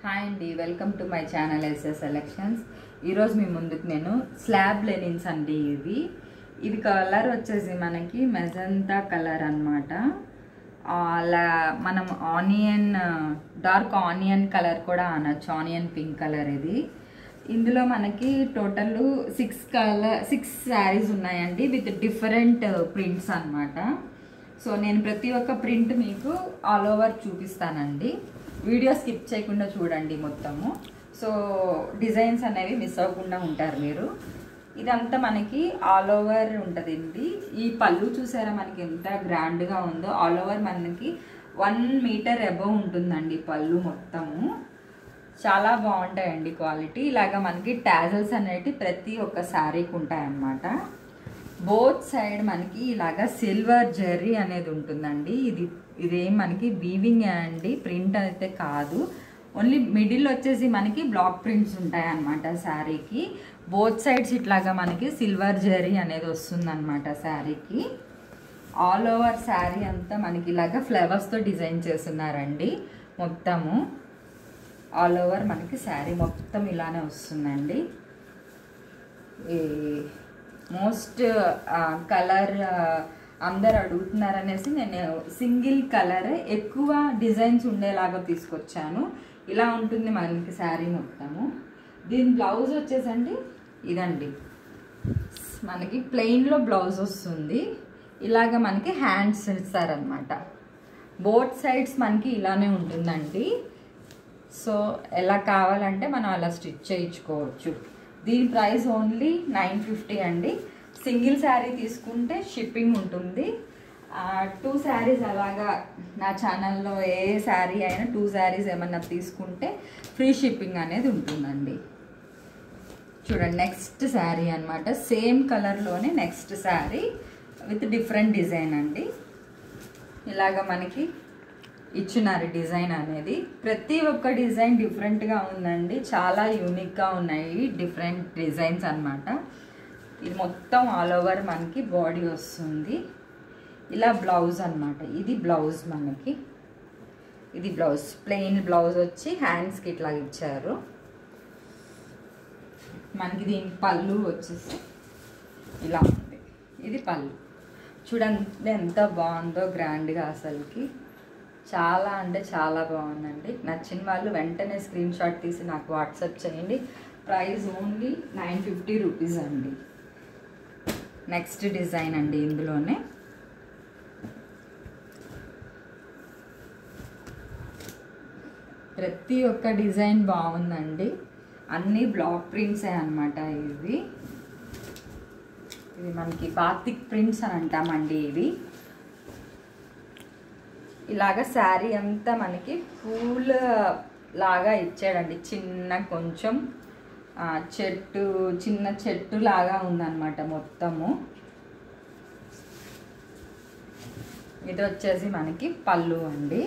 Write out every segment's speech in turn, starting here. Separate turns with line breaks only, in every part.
hi అండి welcome to my channel SS selections ఈరోజు మీ ముందుకు నేను స్లాబ్ లెనిన్స్ అండి ఇవి ఇవి కలర్ వచ్చేసి మనకి మెజంతా కలర్ అనమాట అలా మనం ఆనియన్ డార్క్ ఆనియన్ కలర్ కూడా అనొచ్చు ఆనియన్ పింక్ కలర్ ఇది ఇందులో మనకి total six colour six saris ఉన్నాయండి విత్ డిఫరెంట్ ప్రింట్స్ అన్నమాట సో నేను ప్రతి ఒక్క ప్రింట్ మీకు ఆల్ ఓవర్ చూపిస్తానండి వీడియో స్కిప్ చేయకుండా చూడండి మొత్తము సో డిజైన్స్ అనేవి మిస్ అవ్వకుండా ఉంటారు మీరు ఇదంతా మనకి ఆల్ ఓవర్ ఉంటుందండి ఈ పళ్ళు చూసారా మనకి ఎంత గ్రాండ్గా ఉందో ఆల్ ఓవర్ మనకి వన్ మీటర్ అబవ్ ఉంటుందండి పళ్ళు మొత్తము చాలా బాగుంటాయండి క్వాలిటీ ఇలాగా మనకి టాజల్స్ అనేవి ప్రతి ఒక్క శారీకి ఉంటాయన్నమాట బోత్ సైడ్ మనకి ఇలాగా సిల్వర్ జెర్రీ అనేది ఉంటుందండి ఇది ఇదేం మనకి వీవింగ్ అండి ప్రింట్ అయితే కాదు ఓన్లీ మిడిల్ వచ్చేసి మనకి బ్లాక్ ప్రింట్స్ ఉంటాయి అన్నమాట శారీకి బోత్ సైడ్స్ ఇట్లాగా మనకి సిల్వర్ జెర్రీ అనేది వస్తుందన్నమాట శారీకి ఆల్ ఓవర్ శారీ అంతా మనకి ఇలాగా ఫ్లవర్స్తో డిజైన్ చేస్తున్నారండి మొత్తము ఆల్ ఓవర్ మనకి శారీ మొత్తం ఇలానే వస్తుందండి ఈ మోస్ట్ కలర్ అందరు అడుగుతున్నారు అనేసి నేను సింగిల్ కలర్ ఎక్కువ డిజైన్స్ ఉండేలాగా తీసుకొచ్చాను ఇలా ఉంటుంది మనకి శారీ మొత్తము దీని బ్లౌజ్ వచ్చేసండి ఇదండి మనకి ప్లెయిన్లో బ్లౌజ్ వస్తుంది ఇలాగ మనకి హ్యాండ్స్ ఇస్తారనమాట బోత్ సైడ్స్ మనకి ఇలానే ఉంటుందండి సో ఎలా కావాలంటే మనం అలా స్టిచ్ చేయించుకోవచ్చు దీని ప్రైస్ ఓన్లీ నైన్ ఫిఫ్టీ అండి సింగిల్ శారీ తీసుకుంటే షిప్పింగ్ ఉంటుంది టూ శారీస్ అలాగా నా ఛానల్లో ఏ శారీ అయినా టూ శారీస్ ఏమన్నా తీసుకుంటే ఫ్రీ షిప్పింగ్ అనేది ఉంటుందండి చూడండి నెక్స్ట్ శారీ అనమాట సేమ్ కలర్లోనే next sari with different design అండి ఇలాగ మనకి ఇచ్చినారు డిజైన్ అనేది ప్రతి ఒక్క డిజైన్ డిఫరెంట్గా ఉందండి చాలా యూనిక్గా ఉన్నాయి డిఫరెంట్ డిజైన్స్ అనమాట ఇది మొత్తం ఆల్ ఓవర్ మనకి బాడీ వస్తుంది ఇలా బ్లౌజ్ అనమాట ఇది బ్లౌజ్ మనకి ఇది బ్లౌజ్ ప్లెయిన్ బ్లౌజ్ వచ్చి హ్యాండ్స్కి ఇట్లా ఇచ్చారు మనకి దీని పళ్ళు వచ్చేసి ఇలా ఉంది ఇది పళ్ళు చూడండి ఎంత బాగుందో గ్రాండ్గా అసలుకి చాలా అంటే చాలా బాగుందండి నచ్చిన వాళ్ళు వెంటనే స్క్రీన్ షాట్ తీసి నాకు వాట్సాప్ చేయండి price only nine fifty rupees అండి నెక్స్ట్ డిజైన్ అండి ఇందులోనే ప్రతి ఒక్క డిజైన్ బాగుందండి అన్నీ బ్లాక్ ప్రింట్సే అనమాట ఇవి ఇవి మనకి బాతిక్ ప్రింట్స్ అని అంటామండి ఇవి ఇలాగ శారీ అంతా మనకి పూల లాగా ఇచ్చాడండి చిన్న కొంచెం చెట్టు చిన్న చెట్టు లాగా ఉందన్నమాట మొత్తము ఇది వచ్చేసి మనకి పళ్ళు అండి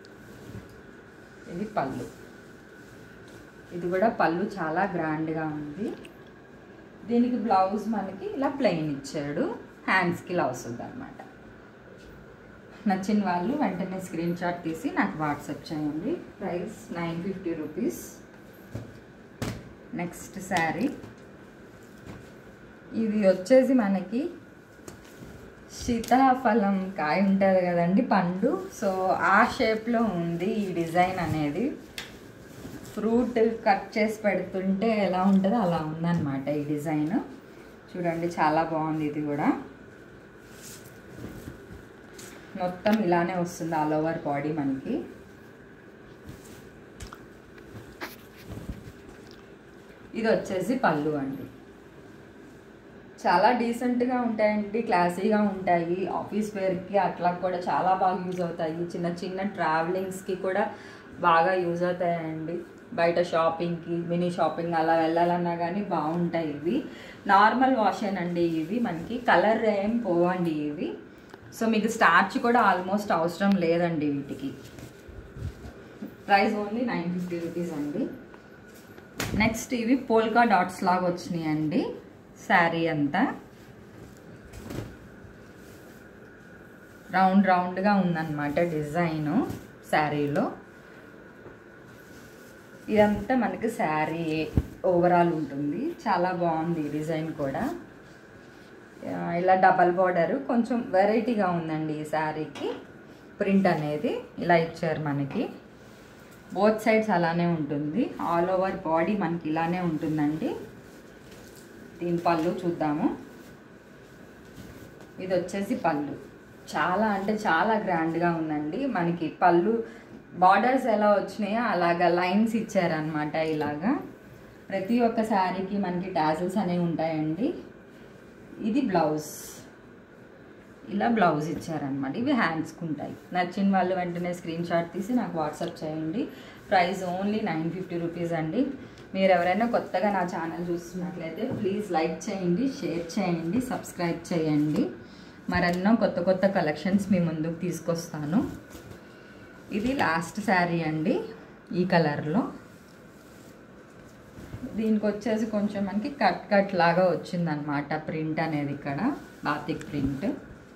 ఇది పళ్ళు ఇది కూడా పళ్ళు చాలా గ్రాండ్గా ఉంది దీనికి బ్లౌజ్ మనకి ఇలా ప్లెయిన్ ఇచ్చాడు హ్యాండ్స్కి ఇలా వస్తుంది అనమాట నచ్చిన వాళ్ళు వెంటనే స్క్రీన్ షాట్ తీసి నాకు వాట్సాప్ చేయండి price nine fifty rupees next sari ఇది వచ్చేసి మనకి సీతాఫలం కాయ ఉంటుంది కదండి పండు సో ఆ షేప్లో ఉంది ఈ డిజైన్ అనేది ఫ్రూట్ కట్ చేసి పెడుతుంటే ఎలా ఉంటుందో అలా ఉందన్నమాట ఈ డిజైన్ చూడండి చాలా బాగుంది ఇది కూడా మొత్తం ఇలానే వస్తుంది ఆల్ ఓవర్ బాడీ మనకి ఇది వచ్చేసి పళ్ళు అండి చాలా డీసెంట్గా ఉంటాయండి క్లాసీగా ఉంటాయి ఆఫీస్ వేర్కి అట్లా కూడా చాలా బాగా యూజ్ అవుతాయి చిన్న చిన్న ట్రావెలింగ్స్కి కూడా బాగా యూజ్ అవుతాయండి బయట షాపింగ్కి మినీ షాపింగ్ అలా వెళ్ళాలన్నా కానీ బాగుంటాయి ఇవి నార్మల్ వాషేనండి ఇవి మనకి కలర్ ఏం పోవండి ఇవి సో మీకు స్టార్చ్ కూడా ఆల్మోస్ట్ అవసరం లేదండి వీటికి price only nine fifty rupees అండి నెక్స్ట్ ఇవి పోల్కా డాట్స్ లాగా వచ్చినాయి అండి శారీ అంతా రౌండ్ రౌండ్గా ఉందన్నమాట డిజైను శారీలో ఇదంతా మనకి శారీ ఓవరాల్ ఉంటుంది చాలా బాగుంది ఈ డిజైన్ కూడా ఆ, ఇలా డబల్ బార్డర్ కొంచెం వెరైటీగా ఉందండి ఈ శారీకి ప్రింట్ అనేది ఇలా ఇచ్చారు మనకి బోత్ సైడ్స్ అలానే ఉంటుంది ఆల్ ఓవర్ బాడీ మనకి ఇలానే ఉంటుందండి దీని పళ్ళు చూద్దాము ఇది వచ్చేసి పళ్ళు చాలా అంటే చాలా గ్రాండ్గా ఉందండి మనకి పళ్ళు బార్డర్స్ ఎలా వచ్చినాయో అలాగా లైన్స్ ఇచ్చారనమాట ఇలాగా ప్రతి ఒక్క శారీకి మనకి టాజిల్స్ అనేవి ఉంటాయండి ఇది బ్లౌజ్ ఇలా బ్లౌజ్ ఇచ్చారనమాట ఇవి హ్యాండ్స్కి ఉంటాయి నచ్చిన వాళ్ళు వెంటనే స్క్రీన్ షాట్ తీసి నాకు వాట్సాప్ చేయండి price only nine fifty rupees అండి మీరు ఎవరైనా కొత్తగా నా ఛానల్ చూస్తున్నట్లయితే ప్లీజ్ లైక్ చేయండి షేర్ చేయండి సబ్స్క్రైబ్ చేయండి మరెన్నో కొత్త కొత్త కలెక్షన్స్ మీ ముందుకు తీసుకొస్తాను ఇది లాస్ట్ శారీ అండి ఈ కలర్లో దీనికి వచ్చేసి కొంచెం మనకి కట్ కట్ లాగా వచ్చిందనమాట ప్రింట్ అనేది ఇక్కడ బాతిక్ ప్రింట్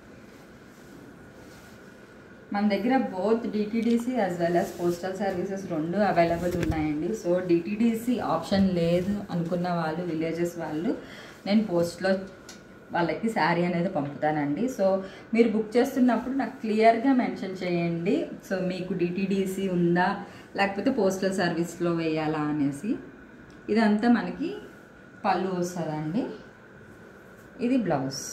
మన దగ్గర both DTDC as well as postal services రెండు అవైలబుల్ ఉన్నాయండి సో డిటీడీసీ ఆప్షన్ లేదు అనుకున్న వాళ్ళు విలేజెస్ వాళ్ళు నేను పోస్ట్లో వాళ్ళకి శారీ అనేది పంపుతానండి సో మీరు బుక్ చేస్తున్నప్పుడు నాకు క్లియర్గా మెన్షన్ చేయండి సో మీకు డిటీడీసీ ఉందా లేకపోతే పోస్టల్ సర్వీస్లో వేయాలా అనేసి ఇదంతా మనకి పళ్ళు వస్తుందండి ఇది బ్లౌజ్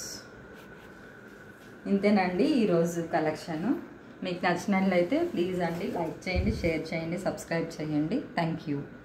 ఇంతేనండి ఈరోజు కలెక్షను మీకు నచ్చినట్లయితే ప్లీజ్ అండి లైక్ చేయండి షేర్ చేయండి సబ్స్క్రైబ్ చేయండి థ్యాంక్ యూ